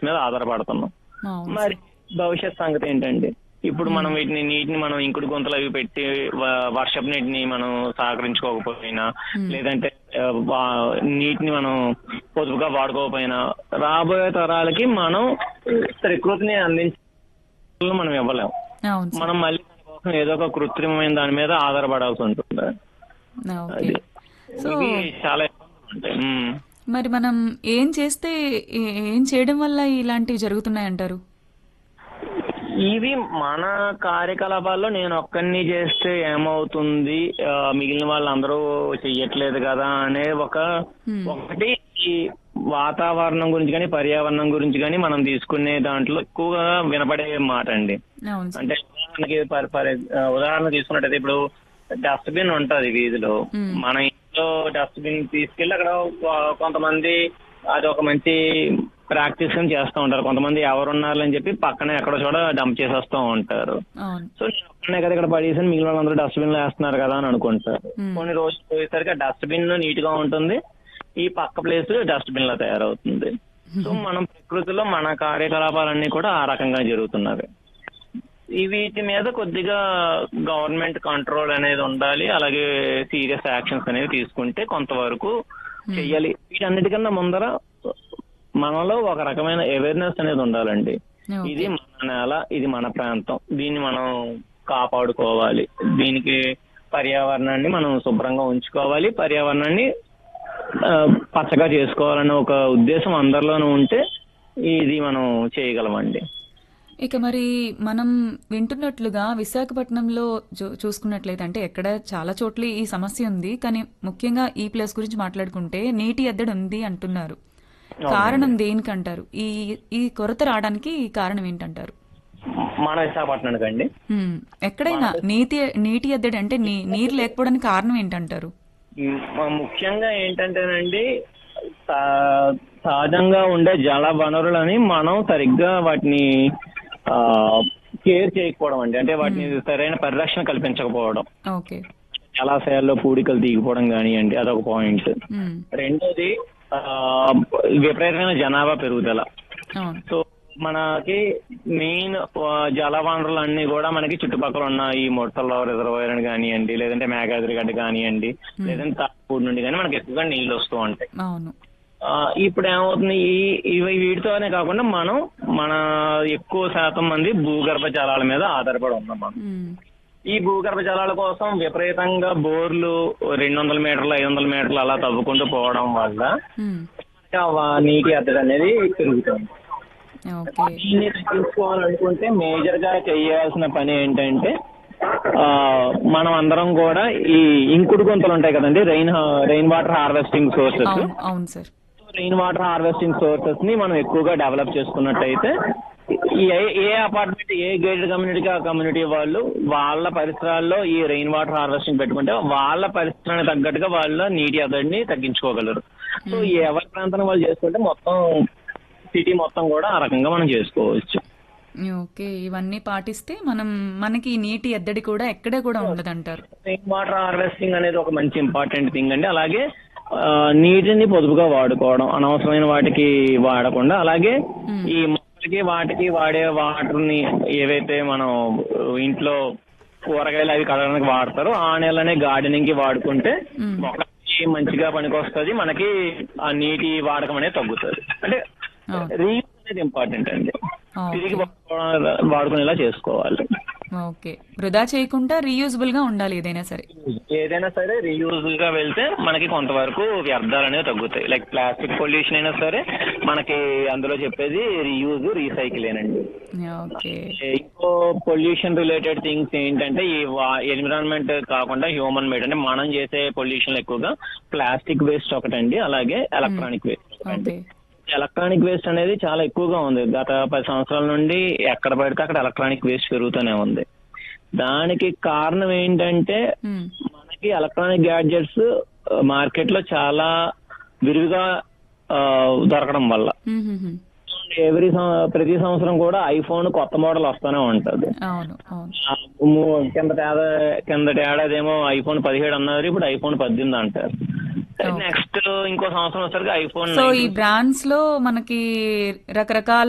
మీద ఆధారపడుతున్నాం అవును మరి భవిష్యత్ సంగతి ఏంటండి ఇప్పుడు మనం వీటిని నీటిని మనం ఇంకుడు గుంతలు అవి పెట్టి వ- వర్షపు నీటిని మనం సహకరించుకోకపోయినా లేదంటే ఆ, వా- నీటిని మనం పొదుపుగా వాడుకోకపోయినా రాబోయే తరాలకి మనం ప్రకృతిని అందించ మనం ఇవ్వలేం అవును సార్ మనం మళ్ళీ దానికోసం ఏదో ఒక కృత్రిమమైన దాని మీద ఆధారపడాల్సి ఉంటుంది ఓకే సో ఇవి చాలా ఇబ్బందులు ఉంటాయి ఉమ్. మరి మనం ఏం చేస్తే ఏ- ఏం చేయడం వల్ల ఇలాంటివి జరుగుతున్నాయి అంటారు ఇవి మన కార్యకలాపాల్లో నేను ఒక్కడిని చేస్తే ఏమవుతుంది ఆ, మిగిలిన వాళ్ళందరూ చెయ్యట్లేదు కదా అనే ఒక Hmm. ఒకటి ఈ వాతావరణం గురించి కానీ పర్యావరణం గురించి కానీ మనం తీసుకునే దాంట్లో ఎక్కువగా వినపడే మాట అండి అవును సార్ అంటే ఉదాహరణకి పర్- పర్- ఆ, ఉదాహరణ తీసుకున్నట్టయితే ఇప్పుడు డస్ట్బిన్ ఉంటది వీధిలో Hmm. మన ఇంట్లో డస్ట్బిన్ తీసుకెళ్లి అక్కడ కొ- కొంతమంది అది ఒక మంచి ప్రాక్టీస్ అని చేస్తూ ఉంటారు కొంతమంది ఎవరున్నారు అని చెప్పి పక్కనే ఎక్కడో చోట డంప్ చేసేస్తూ ఉంటారు అవును సో నేను ఒక్కనే కదా ఇక్కడ పడేసి మిగిలిన వాళ్ళందరూ డస్ట్బిన్ లో వేస్తున్నారు కదా అని అనుకుంటారు Hmm. కొన్ని రోజులు పోయేసరికి ఆ డస్ట్బిన్ నీట్ గా ఉంటుంది ఈ పక్క ప్లేస్ డస్ట్బిన్ లా తయారవుతుంది సో మనం ప్రకృతిలో మన కార్యకలాపాలన్నీ కూడా ఆ రకంగా జరుగుతున్నవి ఈ వీటి మీద కొద్దిగా గవర్నమెంట్ కంట్రోల్ అనేది ఉండాలి అలాగే సీరియస్ యాక్షన్స్ అనేవి తీసుకుంటే కొంతవరకు చెయ్యాలి వీటన్నిటికన్నా ముందర మనలో ఒక రకమైన అవేర్నెస్ అనేది ఉండాలండి ఓకే. ఇది మన నేల ఇది మన ప్రాంతం దీన్ని మనం కాపాడుకోవాలి దీనికి పర్యావరణాన్ని మనం శుభ్రంగా ఉంచుకోవాలి పర్యావరణాన్ని ఆ, పచ్చగా చేసుకోవాలన్న ఒక ఉద్దేశం అందరిలోనూ ఉంటే ఇది మనం చేయగలమండి ఇక మరి మనం వింటున్నట్లుగా విశాఖపట్నంలో చూ- చూసుకున్నట్లయితే అంటే ఎక్కడ చాలా చోట్ల ఈ సమస్య ఉంది కానీ ముఖ్యంగా ఈ ప్లేస్ గురించి మాట్లాడుకుంటే నీటి ఎద్దడి ఉంది అంటున్నారు కారణం దేనికంటారు ఈ ఈ కొరత రావడానికి ఈ కారణం ఏంటంటారు మన విశాఖపట్నానికి అండి హ్మ్. ఎక్కడైనా నీటి నీటి ఎద్దడి అంటే నీ నీరు లేకపోవడానికి కారణం ఏంటంటారు మ- ముఖ్యంగా ఏంటంటేనండి సా- సహజంగా ఉండే జల వనరులని మనం సరిగ్గా వాటిని కేర్ చేయకపోవడం అండి అంటే వాటిని సరైన పరిరక్షణ కల్పించకపోవడం ఓకే జలాశయాల్లో పూడికలు తీగిపోవడం కానివ్వండి అదొక పాయింట్ హ్మ్. రెండోది ఆ, విపరీతమైన జనాభా పెరుగుదల అవును సో మనకి మెయిన్ జల వనరులు అన్ని కూడా మనకి చుట్టుపక్కల ఉన్న ఈ మొట్టల్లో రిజర్వాయర్ అని కానివ్వండి లేదంటే మేఘాద్రి గడ్డ కానివ్వండి లేదంటే తాపూడి నుండి కానీ మనకి ఎక్కువగా నీళ్లు వస్తూ ఉంటాయి అవును ఆ, ఇప్పుడు ఏమవుతుంది ఈ ఇవి వీటితోనే కాకుండా మనం మన ఎక్కువ శాతం మంది భూగర్భ జలాల మీద ఆధారపడి ఉన్నాం మనం హ్మ్. ఈ భూగర్భ జలాల కోసం విపరీతంగా బోర్లు రెండు వందల మీటర్లు ఐదు వందల మీటర్లు అలా తవ్వుకుంటూ పోవడం వల్ల హ్మ్. ఆ వా- నీటి ఎద్దడి అనేది పెరుగుతుంది ఓకే దీన్ని తగ్గించుకోవాలనుకుంటే మేజర్ గా చేయాల్సిన పని ఏంటంటే ఆ మనం అందరం కూడా ఈ ఇంకుడు గుంతలు ఉంటాయి కదండి rain rain water harvesting sources అవును అవును sir rain water harvesting sources ని మనం ఎక్కువగా డెవలప్ చేసుకున్నట్టయితే ఈ ఏ- ఏ అపార్ట్మెంట్ ఏ గేటెడ్ కమ్యూనిటీకి ఆ కమ్యూనిటీ వాళ్ళు వాళ్ళ పరిసరాల్లో ఈ రెయిన్ వాటర్ హార్వెస్టింగ్ పెట్టుకుంటే వాళ్ళ పరిసరానికి తగ్గట్టుగా వాళ్ళ నీటి ఎద్దడిని తగ్గించుకోగలరు సో ఎవరి ప్రాంతాన్ని వాళ్ళు చేసుకుంటే మొత్తం సిటీ మొత్తం కూడా ఆ రకంగా మనం చేసుకోవచ్చు ఓకే ఇవన్నీ పాటిస్తే మనం మనకి ఈ నీటి ఎద్దడి కూడా ఎక్కడే కూడా ఉండదంటారు రెయిన్ వాటర్ హార్వెస్టింగ్ అనేది ఒక మంచి ఇంపార్టెంట్ థింగ్ అండి అలాగే ఆ, నీటిని పొదుపుగా వాడుకోవడం అనవసరమైన వాటికి వాడకుండా అలాగే ఈ మొక్కలకి వాటికి వాడే వాటర్ ని ఏవైతే మనం ఇంట్లో కూరగాయలు అవి కడగడానికి వాడతారో ఆ నెలనే గార్డెనింగ్ కి వాడుకుంటే మొక్కలకి మంచిగా పనికొస్తుంది మనకి ఆ నీటి వాడకం అనేది తగ్గుతుంది అంటే అవును. రీయూజ్ అనేది ఇంపార్టెంట్ అండి ఓకే. తిరిగి వాడుకోవడం- వాడుకునేలా చేసుకోవాలి ఓకే వృధా చేయకుండా రీయూజబుల్ గా ఉండాలి ఏదైనా సరే ఏదైనా సరే రీయూజబుల్ గా వెళ్తే మనకి కొంతవరకు వ్యర్థాలు అనేవి తగ్గుతాయి లైక్ ప్లాస్టిక్ పొల్యూషన్ అయినా సరే మనకి అందులో చెప్పేది రీయూజ్ రీసైకిలేనండి ఓకే ఇంకో పొల్యూషన్ రిలేటెడ్ థింగ్స్ ఏంటంటే ఈ ఎన్విరాన్మెంట్ కాకుండా హ్యూమన్ మేడ్ అంటే మనం చేసే పొల్యూషన్ ఎక్కువగా ప్లాస్టిక్ వేస్ట్ ఒకటండి అలాగే ఎలక్ట్రానిక్ వేస్ట్ ఒకటండి ఓకే ఎలక్ట్రానిక్ వేస్ట్ అనేది చాలా ఎక్కువగా ఉంది గత పది సంవత్సరాల నుండి ఎక్కడ పడితే అక్కడ ఎలక్ట్రానిక్ వేస్ట్ పెరుగుతూనే ఉంది దానికి కారణం ఏంటంటే మ్మ్. మనకి ఎలక్ట్రానిక్ గ్యాడ్జెట్స్ మార్కెట్ లో చాలా విరివిగా ఆ, దొరకడం వల్ల మ్మ్, మ్మ్, మ్మ్. ఎవ్రీ ప్రతి సంవత్సరం కూడా ఐఫోన్ కొత్త మోడల్ వస్తూనే ఉంటది అవును అవును ఆ, ము- కిందటి ఏడా కిందటి ఏడాదేమో ఐఫోన్ పదిహేడు అన్నారు ఇప్పుడు ఐఫోన్ పద్దెనిమిది అంటారు నెక్స్ట్ ఇంకో సంవత్సరం వచ్చరికి ఐఫోన్ సో ఈ బ్రాండ్స్ లో మనకి రకరకాల